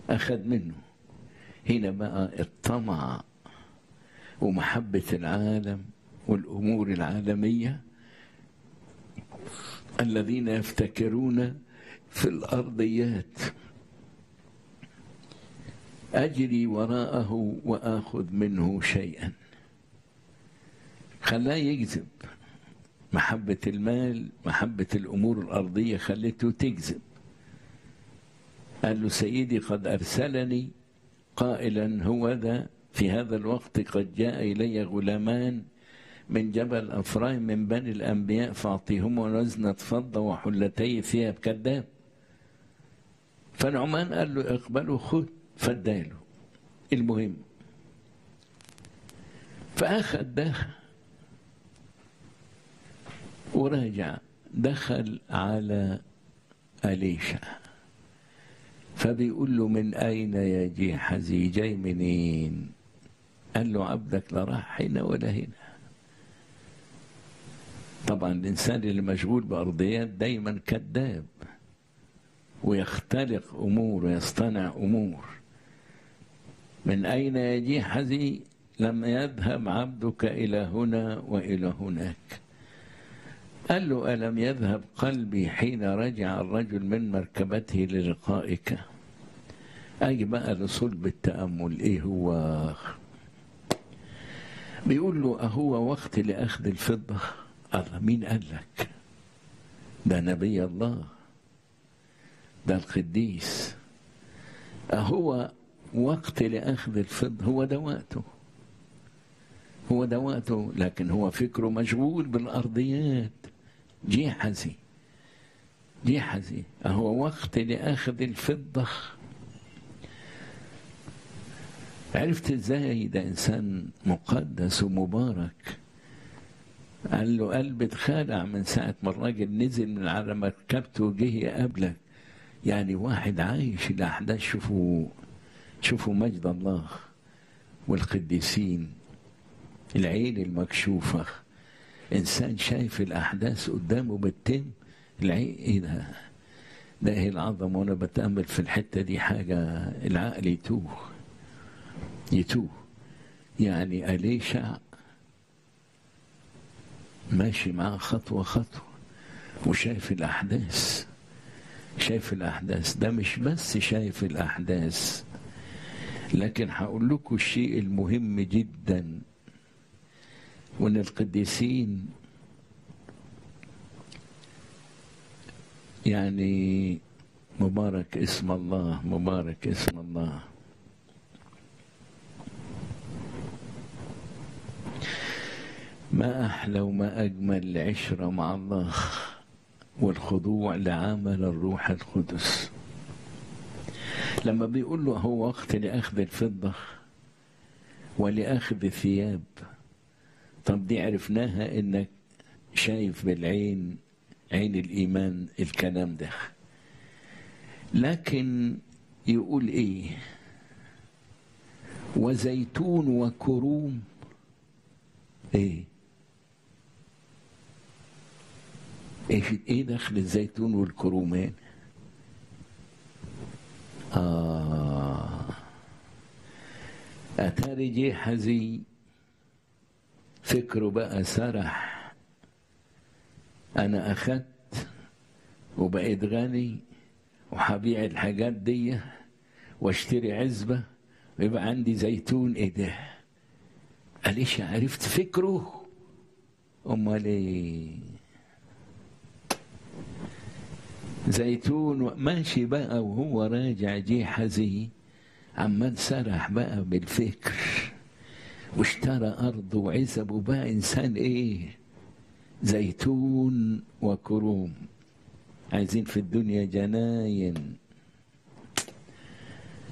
أخذ منه هنا بقى الطمع ومحبة العالم والأمور العالمية الذين يفتكرون في الأرضيات أجري وراءه وآخذ منه شيئا خلاه يكذب محبة المال محبة الأمور الأرضية خلته تكذب قال له سيدي قد أرسلني قائلا هو ذا في هذا الوقت قد جاء إلي غلامان من جبل أفرايم من بني الأنبياء فأعطيهم وزنة فضة وحلتي ثياب كذاب فنعمان قال له اقبله خذ فاداله المهم فأخذ ده ورجع دخل على أليشا فبيقول له من أين يا جيحزي جاي منين قال له عبدك لا راح هنا ولا هنا طبعا الإنسان اللي مشغول بأرضيات دايما كذاب ويختلق أمور ويصطنع أمور من أين يا جيحزي لم يذهب عبدك إلى هنا وإلى هناك قال له ألم يذهب قلبي حين رجع الرجل من مركبته للقائك أجي بقى لصلب التأمل إيه هو بيقول له أهو وقت لأخذ الفضة الله مين قال لك ده نبي الله ده القديس أهو وقت لأخذ الفضة هو ده وقته هو ده وقته لكن هو فكره مشغول بالأرضيات جيحزي جيحزي أهو وقت لأخذ الفضة عرفت ازاي ده انسان مقدس ومبارك قال له قلبي اتخلع من ساعة ما الراجل نزل من على مركبته وجه يقابلك يعني واحد عايش الأحداث شوفوا شوفوا مجد الله والقديسين العين المكشوفة إنسان شايف الأحداث قدامه بتتم العين إيه ده ده إيه العظمة وأنا بتأمل في الحتة دي حاجة العقل يتوه يتوه يعني أليشع ماشي معاه خطوة خطوة وشايف الأحداث شايف الأحداث ده مش بس شايف الأحداث لكن هقول لكم الشيء المهم جدا وان القديسين يعني مبارك اسم الله مبارك اسم الله ما احلى وما اجمل العشره مع الله والخضوع لعمل الروح القدس لما بيقول له هو وقت لاخذ الفضه ولاخذ الثياب طب دي عرفناها انك شايف بالعين عين الايمان الكلام ده لكن يقول ايه وزيتون وكروم ايه ايه ايه دخل الزيتون والكرومان آه أتاري جيحزي فكره بقى سرح أنا أخدت وبقيت غني وهبيع الحاجات دي واشتري عزبة ويبقى عندي زيتون ايه ده قاليش عرفت فكره امال ايه زيتون ماشي بقى وهو راجع جيحزي عمال سرح بقى بالفكر واشترى أرض وعزب وبقى إنسان إيه زيتون وكروم عايزين في الدنيا جناين